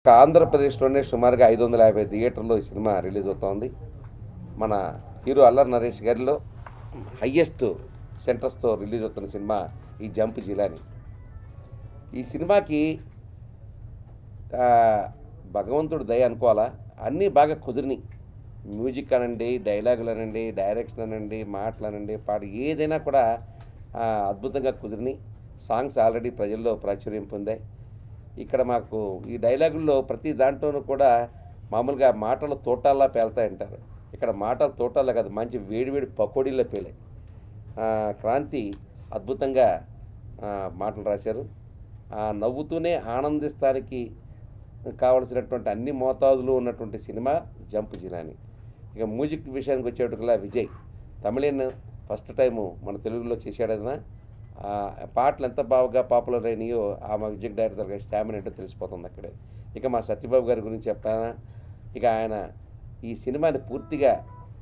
ఇక ఆంధ్రప్రదేశ్లోనే సుమారుగా ఐదు వందల యాభై థియేటర్లో ఈ సినిమా రిలీజ్ అవుతోంది మన హీరో అల్లరి నరేష్ గారిలో హయ్యెస్ట్ సెంటర్స్తో రిలీజ్ అవుతున్న సినిమా ఈ జంప్ జిలాని ఈ సినిమాకి ఆ, భగవంతుడు దయ అనుకోవాలా అన్నీ బాగా కుదిరినాయి మ్యూజిక్ అనండి డైలాగులు అనండి డైరెక్షన్ అనండి మాటలు అనండి పాట ఏదైనా కూడా ఆ, అద్భుతంగా కుదిరినాయి సాంగ్స్ ఆల్రెడీ ప్రజల్లో ప్రాచుర్యం పొందాయి ఇక్కడ మాకు ఈ డైలాగుల్లో ప్రతి దాంట్లోనూ కూడా మామూలుగా మాటలు తోటాల్లా పేలుతాయంటారు ఇక్కడ మాటలు తోటాల్లో కాదు మంచి వేడివేడి పకోడీల్లో పేలాయి ఆ, క్రాంతి అద్భుతంగా ఆ, మాటలు రాశారు ఆ, నవ్వుతూనే ఆనందిస్తానికి కావలసినటువంటి అన్ని మోతాదులు ఉన్నటువంటి సినిమా జంప్ జిలాని ఇక మ్యూజిక్ విషయానికి వచ్చేటట్టుగా విజయ్ తమిళన్ ఫస్ట్ టైము మన తెలుగులో చేశాడన్నా ఆ పాటలు ఎంత బాగా పాపులర్ అయినాయో ఆ మా మ్యూజిక్ డైరెక్టర్ గారి స్టామినా ఏంటో తెలిసిపోతుంది అక్కడే ఇక మా సత్యబాబు గారి గురించి చెప్పానా ఇక ఆయన ఈ సినిమాని పూర్తిగా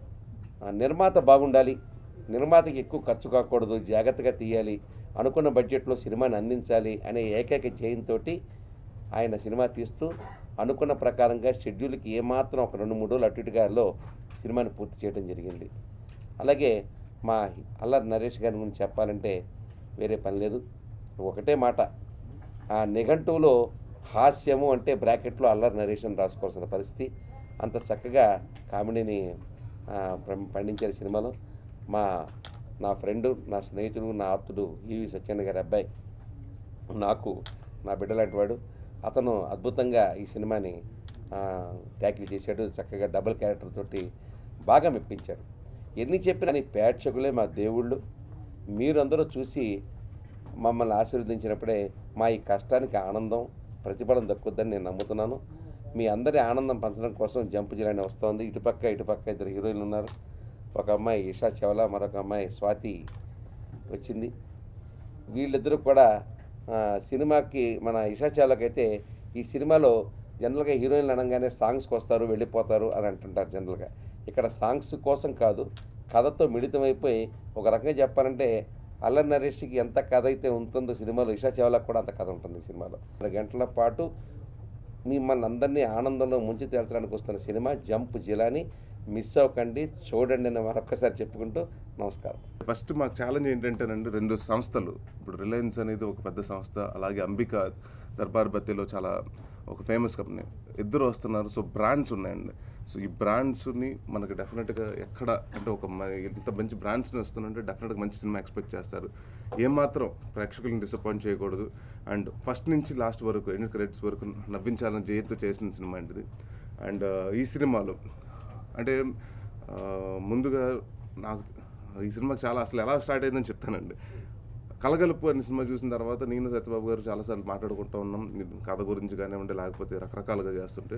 ఆ, నిర్మాత బాగుండాలి నిర్మాతకి ఎక్కువ ఖర్చు కాకూడదు జాగ్రత్తగా తీయాలి అనుకున్న బడ్జెట్లో సినిమాని అందించాలి అనే ఏకైక ధ్యేయంతో ఆయన సినిమా తీస్తూ అనుకున్న ప్రకారంగా షెడ్యూల్కి ఏమాత్రం ఒక రెండు మూడు రోజులు అటు ఇటుగాలో సినిమాని పూర్తి చేయడం జరిగింది అలాగే మా అల్లరి నరేష్ గారి గురించి చెప్పాలంటే వేరే పని లేదు ఒకటే మాట ఆ నిఘంటువులో హాస్యము అంటే బ్రాకెట్లో అల్లరి నరేష్ అని రాసుకోవాల్సిన పరిస్థితి అంత చక్కగా కామెడీని ఆ, పం- పండించారు సినిమాలో మా నా ఫ్రెండు నా స్నేహితుడు నా ఆప్తుడు ఈవి సత్యన్న గారి అబ్బాయి నాకు నా బిడ్డ లాంటి వాడు అతను అద్భుతంగా ఈ సినిమాని ఆ, ట్యాకిల్ చేశాడు చక్కగా డబుల్ క్యారెక్టర్ తోటి బాగా మెప్పించారు ఎన్ని చెప్పినా నీ ప్రేక్షకులే మా దేవుళ్ళు మీరందరూ చూసి మమ్మల్ని ఆశీర్వదించినప్పుడే మా ఈ కష్టానికి ఆనందం ప్రతిఫలం దక్కుద్దని నేను నమ్ముతున్నాను మీ అందరి ఆనందం పంచడం కోసం జంప్ జిలాని వస్తోంది ఇటుపక్క ఇటుపక్క ఇద్దరు హీరోయిన్లు ఉన్నారు ఒక అమ్మాయి ఈషా చవలా మరొక అమ్మాయి స్వాతి వచ్చింది వీళ్ళిద్దరూ కూడా ఆ, సినిమాకి మన ఇషా చావ్లాకి అయితే ఈ సినిమాలో జనరల్గా హీరోయిన్లు అనగానే సాంగ్స్కి వస్తారు వెళ్ళిపోతారు అని అంటుంటారు జనరల్గా ఇక్కడ సాంగ్స్ కోసం కాదు కథతో మిళితమైపోయి ఒక రకంగా చెప్పాలంటే అల్లరి నరేష్కి ఎంత కథ అయితే ఉంటుందో సినిమాలో ఇషా చావ్లాకి కూడా అంత కథ ఉంటుంది ఈ సినిమాలో రెండు గంటల పాటు మిమ్మల్ని అందరినీ ఆనందంలో ముంచి తేల్చడానికి వస్తున్న సినిమా జంప్ జిలాని మిస్ అవ్వకండి చూడండి అని మరొక్కసారి చెప్పుకుంటూ నమస్కారం ఫస్ట్ మాకు ఛాలెంజ్ ఏంటంటేనండి రెండు సంస్థలు ఇప్పుడు రిలయన్స్ అనేది ఒక పెద్ద సంస్థ అలాగే అంబిక దర్బార్ బత్తీలో చాలా ఒక ఫేమస్ కంపెనీ ఇద్దరు వస్తున్నారు సో బ్రాండ్స్ ఉన్నాయండి సో ఈ బ్రాండ్స్ని మనకి డెఫినెట్గా ఎక్కడ అంటే ఒక మ- ఇంత మంచి బ్రాండ్స్ని వస్తుందంటే డెఫినెట్గా మంచి సినిమా ఎక్స్పెక్ట్ చేస్తారు ఏమాత్రం ప్రేక్షకులను డిసప్పాయింట్ చేయకూడదు అండ్ ఫస్ట్ నుంచి లాస్ట్ వరకు ఎండ్ క్రెడిట్స్ వరకు నవ్వించాలని జయంతో చేసిన సినిమా అండి ఇది అండ్ ఈ సినిమాలో అంటే ఆ, ముందుగా నాకు ఈ సినిమాకి చాలా అసలు ఎలా స్టార్ట్ అయిందని చెప్తానండి కలగలుపు అనే సినిమా చూసిన తర్వాత నేను సత్యబాబు గారు చాలాసార్లు మాట్లాడుకుంటూ ఉన్నాం ఇది కథ గురించి కానివ్వండి లేకపోతే రకరకాలుగా చేస్తుంటే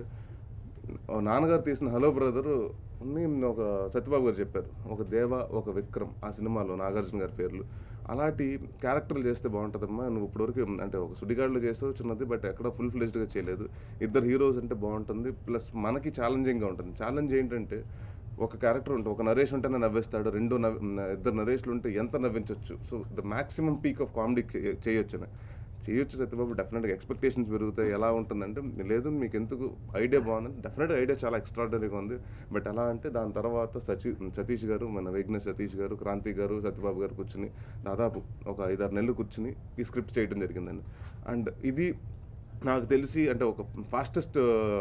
ఓ నాన్నగారు తీసిన హలో బ్రదరు ఒక సత్యబాబు గారు చెప్పారు ఒక దేవ ఒక విక్రమ్ ఆ సినిమాలో నాగార్జున గారి పేర్లు అలాంటి క్యారెక్టర్లు చేస్తే బాగుంటుందమ్మా నువ్వు ఇప్పటివరకు అంటే ఒక సుడిగాడులో చేసావు చిన్నది బట్ ఎక్కడ ఫుల్ ఫ్లెజ్డ్గా చేయలేదు ఇద్దరు హీరోస్ అంటే బాగుంటుంది ప్లస్ మనకి ఛాలెంజింగ్గా ఉంటుంది ఛాలెంజ్ ఏంటంటే ఒక క్యారెక్టర్ ఉంటే ఒక నరేష్ ఉంటేనే నవ్వేస్తాడు రెండు నవ్ ఇద్దరు నరేష్లు ఉంటే ఎంత నవ్వించవచ్చు so the maximum peak of comedy చేయొచ్చు అని చేయొచ్చు సత్యబాబు డెఫినెట్గా ఎక్స్పెక్టేషన్స్ పెరుగుతాయి ఎలా ఉంటుందంటే లేదు మీకు ఎందుకు ఐడియా బాగుంది డెఫినెట్గా ఐడియా చాలా ఎక్స్ట్రాడనరీగా ఉంది బట్ ఎలా అంటే దాని తర్వాత సచి సతీష్ గారు మన విఘ్నేష్ సతీష్ గారు క్రాంతి గారు సత్యబాబు గారు కూర్చుని దాదాపు ఒక ఐదారు నెలలు కూర్చుని ఈ స్క్రిప్ట్ చేయడం జరిగిందండి అండ్ ఇది నాకు తెలిసి అంటే ఒక ఫాస్టెస్ట్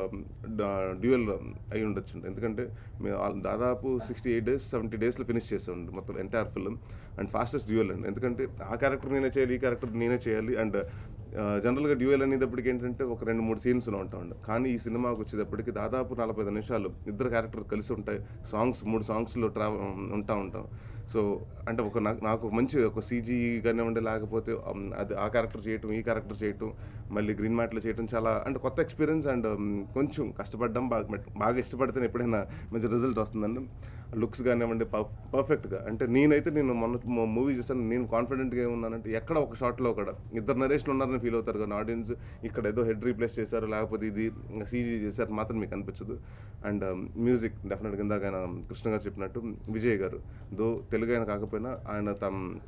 డ్యూయల్ అయి ఉండొచ్చు ఎందుకంటే మేము ఆల్- దాదాపు సిక్స్టీ ఎయిట్ డేస్ సెవెంటీ డేస్లో ఫినిష్ చేసామండి మొత్తం entire film and fastest dual అండి ఎందుకంటే ఆ క్యారెక్టర్ నేనే చేయాలి ఈ క్యారెక్టర్ నేనే చేయాలి అండ్ జనరల్గా డ్యూయల్ అనేటప్పటికి ఏంటంటే ఒక రెండు మూడు సీన్స్లో ఉంటామండి కానీ ఈ సినిమాకి వచ్చేటప్పటికి దాదాపు నలభై ఐదు నిమిషాలు ఇద్దరు క్యారెక్టర్ కలిసి ఉంటాయి సాంగ్స్ మూడు సాంగ్స్లో ట్రావెల్ ఉంటా ఉంటాం సో అంటే ఒక నాకు నాకు ఒక మంచి ఒక సీజీ కానివ్వండి లేకపోతే um, అది ఆ క్యారెక్టర్ చేయటం ఈ క్యారెక్టర్ చేయటం మళ్ళీ గ్రీన్ మ్యాట్లో చేయటం చాలా అంటే కొత్త ఎక్స్పీరియన్స్ అండ్ కొంచెం కష్టపడ్డం బాగా బాగా ఇష్టపడితేనే ఎప్పుడైనా మంచి రిజల్ట్ వస్తుందండి లుక్స్ కానివ్వండి పర్ఫెక్ట్గా అంటే నేనైతే నేను మొన్న మూవీ చూసాను నేను కాన్ఫిడెంట్గా ఏమున్నానంటే ఎక్కడ ఒక షాట్లో కూడా ఇద్దరు నరేష్లు ఉన్నారని ఫీల్ అవుతారు కానీ ఆడియన్స్ ఇక్కడ ఏదో హెడ్ రీప్లేస్ చేశారు లేకపోతే ఇది సీజీ చేశారు మాత్రం మీకు అనిపించదు అండ్ మ్యూజిక్ డెఫినెట్గా ఇందాక ఆయన కృష్ణ గారు చెప్పినట్టు విజయ్ గారు దో తెలుగు ఆయన కాకపోయినా ఆయన తమ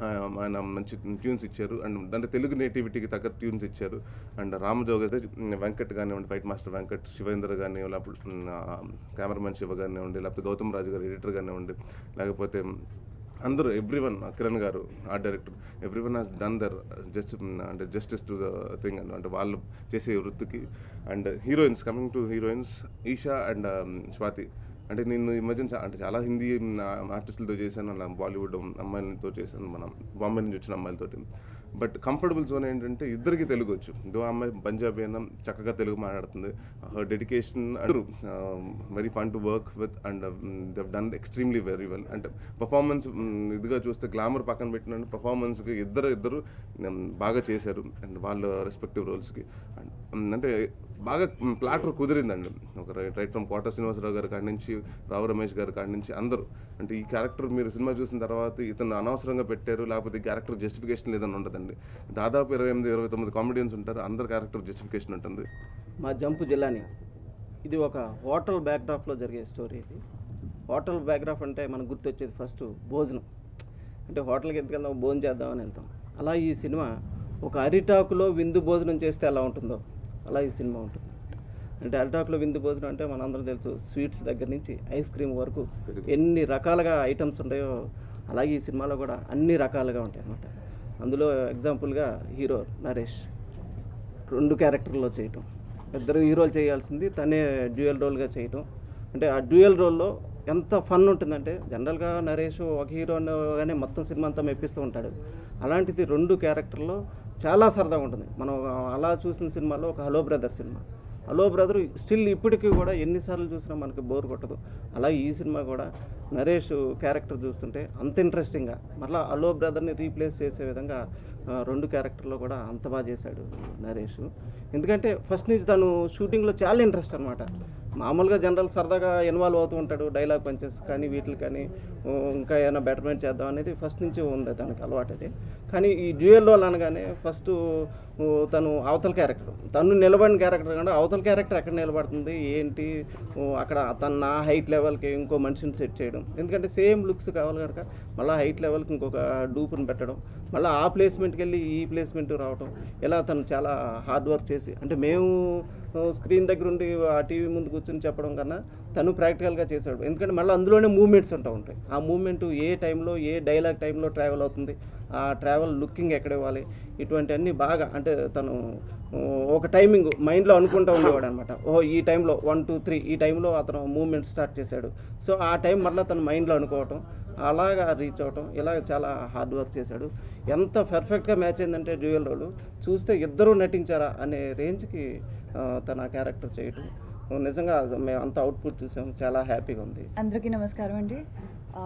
ఆ, ఆయన మంచి ట్యూన్స్ ఇచ్చారు అండ్ అంటే తెలుగు నేటివిటీకి తగ్గ ట్యూన్స్ ఇచ్చారు అండ్ రామజోగ్ అయితే వెంకట్ కానివ్వండి ఫైట్ మాస్టర్ వెంకట్ శివేంద్ర కానీ లేకపోతే కెమెరామెన్ శివ కానివ్వండి లేకపోతే గౌతమ్ రాజు గారు ఎడిటర్ కానివ్వండి లేకపోతే అందరూ ఎవ్రీ వన్ కిరణ్ గారు art director every one has done their just అంటే justice to the thing and అంటే వాళ్ళు చేసే వృత్తికి and heroines coming to heroines Esha and Swathi అంటే నేను ఈ మధ్యన చా- అంటే చాలా హిందీ ఆర్టిస్టులతో చేశాను అలా బాలీవుడ్ అమ్మాయిలతో చేశాను మనం బాంబే నుంచి వచ్చిన అమ్మాయిలతోటి బట్ కంఫర్టబుల్ జోన్ ఏంటంటే ఇద్దరికి తెలుగు వచ్చు ఇంకో అమ్మాయి పంజాబీ అయినా చక్కగా తెలుగు మాట్లాడుతుంది హర్ డెడికేషన్ అందరూ very fun to work with and they done extremely very well అంటే పర్ఫార్మెన్స్ ఇదిగా చూస్తే గ్లామర్ పక్కన పెట్టిన పర్ఫార్మెన్స్కి ఇద్దరు ఇద్దరు um, బాగా చేశారు అండ్ వాళ్ళ రెస్పెక్టివ్ రోల్స్కి అండ్ అంటే బాగా ప్లాటర్ కుదిరిందండి ఒక right right from Kota Srinivasarao గారి కాడి నుంచి రావు రమేష్ గారి కాడి నుంచి అందరూ అంటే ఈ క్యారెక్టర్ మీరు సినిమా చూసిన తర్వాత ఇతను అనవసరంగా పెట్టారు లేకపోతే ఈ క్యారెక్టర్ జస్టిఫికేషన్ లేదని ఉండదండి దాదాపు ఇరవై ఎనిమిది ఇరవై తొమ్మిది కామెడియన్స్ ఉంటారు అందరి క్యారెక్టర్ జస్టిఫికేషన్ ఉంటుంది మా జంపు జిల్లాని ఇది ఒక హోటల్ బ్యాక్డ్రాప్లో జరిగే స్టోరీ ఇది హోటల్ బ్యాక్డ్రాప్ అంటే మనకు గుర్తొచ్చేది ఫస్ట్ భోజనం అంటే హోటల్కి ఎందుకు వెళ్దాం భోజనం చేద్దామని వెళ్తాం అలా ఈ సినిమా ఒక అరిటాకులో విందు భోజనం చేస్తే ఎలా ఉంటుందో అలా ఈ సినిమా ఉంటుంది అంటే అరిటాకులో విందు భోజనం అంటే మనందరం తెలుసు స్వీట్స్ దగ్గర నుంచి ఐస్ క్రీమ్ వరకు ఎన్ని రకాలుగా ఐటమ్స్ ఉంటాయో అలాగే ఈ సినిమాలో కూడా అన్ని రకాలుగా ఉంటాయి అన్నమాట అందులో ఎగ్జాంపుల్గా హీరో నరేష్ రెండు క్యారెక్టర్లో చేయటం ఇద్దరు హీరోలు చేయాల్సింది తనే డ్యూయల్ రోల్గా చేయటం అంటే ఆ డ్యూయల్ రోల్లో ఎంత ఫన్ ఉంటుందంటే జనరల్గా నరేష్ ఒక హీరోగానే మొత్తం సినిమా అంతా మెప్పిస్తూ ఉంటాడు అలాంటిది రెండు క్యారెక్టర్లో చాలా సరదాగా ఉంటుంది మనం అలా చూసిన సినిమాలో ఒక హలో బ్రదర్ సినిమా హలో బ్రదర్ స్టిల్ ఇప్పటికీ కూడా ఎన్నిసార్లు చూసినా మనకి బోర్ కొట్టదు అలా ఈ సినిమా కూడా నరేష్ క్యారెక్టర్ చూస్తుంటే అంత ఇంట్రెస్టింగ్గా మళ్ళీ హలో బ్రదర్ని రీప్లేస్ చేసే విధంగా ఆ, రెండు క్యారెక్టర్లో కూడా అంత బాగా చేశాడు నరేష్ ఎందుకంటే ఫస్ట్ నుంచి తను షూటింగ్లో చాలా ఇంట్రెస్ట్ అనమాట మామూలుగా జనరల్ సరదాగా ఇన్వాల్వ్ అవుతూ ఉంటాడు డైలాగ్ పంచెస్ కానీ వీటికి కానీ ఓ, ఇంకా ఏమైనా బెటర్మెంట్ చేద్దాం అనేది ఫస్ట్ నుంచి ఉంది తనకి అలవాటు అది కానీ ఈ డ్యూయల్ రోల్ అనగానే ఫస్ట్ ఓ, తను అవతల క్యారెక్టర్ తను నిలబడిన క్యారెక్టర్ కంటే అవతల క్యారెక్టర్ ఎక్కడ నిలబడుతుంది ఏంటి ఓ, అక్కడ తన నా హైట్ లెవెల్కి ఇంకో మనిషిని సెట్ చేయడం ఎందుకంటే సేమ్ లుక్స్ కావాలి కనుక మళ్ళీ హైట్ లెవెల్కి ఇంకొక డూపుని పెట్టడం మళ్ళీ ఆ ప్లేస్మెంట్కి వెళ్ళి ఈ ప్లేస్మెంట్ రావడం ఇలా తను చాలా హార్డ్ వర్క్ చేసి అంటే మేము స్క్రీన్ దగ్గర ఉండి ఆ టీవీ ముందు కూర్చొని చెప్పడం కన్నా తను ప్రాక్టికల్గా చేశాడు ఎందుకంటే మళ్ళీ అందులోనే మూమెంట్స్ ఉంటా ఉంటాయి ఆ మూమెంట్ ఏ టైంలో ఏ డైలాగ్ టైంలో ట్రావెల్ అవుతుంది ఆ ట్రావెల్ లుకింగ్ ఎక్కడ ఇవ్వాలి ఇటువంటి అన్నీ బాగా అంటే తను ఓ, ఒక టైమింగ్ మైండ్లో అనుకుంటూ ఉండేవాడు అనమాట ఓ ఈ టైంలో వన్ టూ త్రీ ఈ టైంలో అతను మూమెంట్ స్టార్ట్ చేశాడు సో ఆ టైం మళ్ళీ తను మైండ్లో అనుకోవటం అలాగా రీచ్ అవటం ఇలా చాలా హార్డ్ వర్క్ చేశాడు ఎంత పర్ఫెక్ట్గా మ్యాచ్ అయిందంటే డ్యూయల్ రోల్ చూస్తే ఇద్దరూ నటించారా అనే రేంజ్కి ఆ, తన క్యారెక్టర్ చేయటం నిజంగా మేము అంత అవుట్పుట్ చూసాం చాలా హ్యాపీగా ఉంది అందరికీ నమస్కారం అండి ఆ,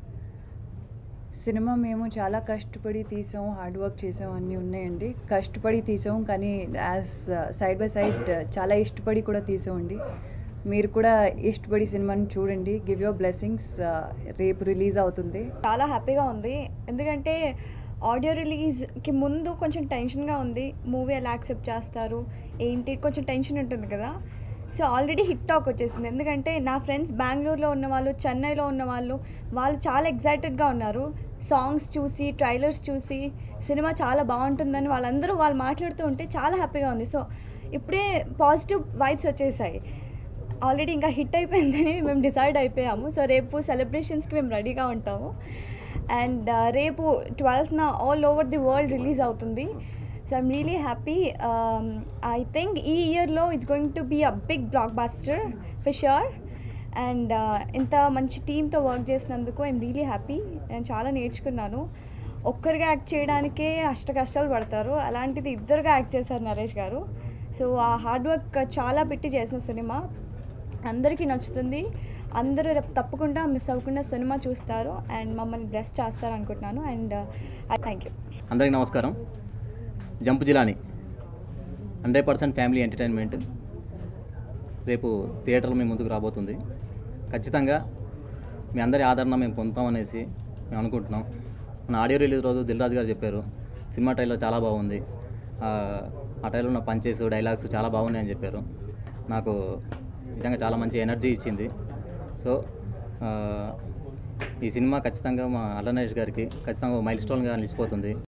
సినిమా మేము చాలా కష్టపడి తీసాం హార్డ్ వర్క్ చేసాం అన్నీ ఉన్నాయండి కష్టపడి తీసాం కానీ యాజ్ సైడ్ బై సైడ్ చాలా ఇష్టపడి కూడా తీసామండి మీరు కూడా ఇష్టపడి సినిమాని చూడండి గివ్ యువర్ బ్లెస్సింగ్స్ రేపు రిలీజ్ అవుతుంది చాలా హ్యాపీగా ఉంది ఎందుకంటే ఆడియో రిలీజ్కి ముందు కొంచెం టెన్షన్గా ఉంది మూవీ ఎలా యాక్సెప్ట్ చేస్తారు ఏంటి కొంచెం టెన్షన్ ఉంటుంది కదా సో ఆల్రెడీ హిట్ టాక్ వచ్చేసింది ఎందుకంటే నా ఫ్రెండ్స్ బెంగళూరులో ఉన్న వాళ్ళు చెన్నైలో ఉన్న వాళ్ళు వాళ్ళు చాలా ఎగ్జైటెడ్గా ఉన్నారు సాంగ్స్ చూసి ట్రైలర్స్ చూసి సినిమా చాలా బాగుంటుందని వాళ్ళందరూ వాళ్ళు మాట్లాడుతూ ఉంటే చాలా హ్యాపీగా ఉంది సో ఇప్పుడే పాజిటివ్ వైబ్స్ వచ్చేసాయి ఆల్రెడీ ఇంకా హిట్ అయిపోయిందని మేము డిసైడ్ అయిపోయాము సో రేపు సెలబ్రేషన్స్కి మేము రెడీగా ఉంటాము అండ్ రేపు ట్వెల్త్న all over the world release అవుతుంది so I'm really happy I think ఈ ఇయర్లో it's going to be a big blockbuster for sure and ఇంత మంచి టీంతో వర్క్ చేసినందుకు ఐమ్ రియలీ హ్యాపీ నేను చాలా నేర్చుకున్నాను ఒక్కరిగా యాక్ట్ చేయడానికే అష్ట కష్టాలు పడతారు అలాంటిది ఇద్దరుగా యాక్ట్ చేశారు నరేష్ గారు సో ఆ హార్డ్ వర్క్ చాలా పెట్టి చేసిన సినిమా అందరికీ నచ్చుతుంది అందరూ రేపు తప్పకుండా మిస్ అవ్వకుండా సినిమా చూస్తారు అండ్ మమ్మల్ని బ్లెస్ చేస్తారు అనుకుంటున్నాను అండ్ థ్యాంక్ యూ అందరికీ నమస్కారం Jump Jilani hundred percent family entertainment రేపు థియేటర్లో మీ ముందుకు రాబోతుంది ఖచ్చితంగా మీ అందరి ఆదరణ మేము పొందుతాం అనేసి మేము అనుకుంటున్నాం మన ఆడియో రిలీజ్ రోజు దిల్ రాజు గారు చెప్పారు సినిమా ట్రైలర్ చాలా బాగుంది ఆ, ఆ ట్రైలర్ ఉన్న పంచెస్ డైలాగ్స్ చాలా బాగున్నాయి అని చెప్పారు నాకు నిజంగా చాలా మంచి ఎనర్జీ ఇచ్చింది సో ఆ, ఈ సినిమా ఖచ్చితంగా మా అల్లనరేష్ గారికి ఖచ్చితంగా మైల్ స్టోన్గా నిలిచిపోతుంది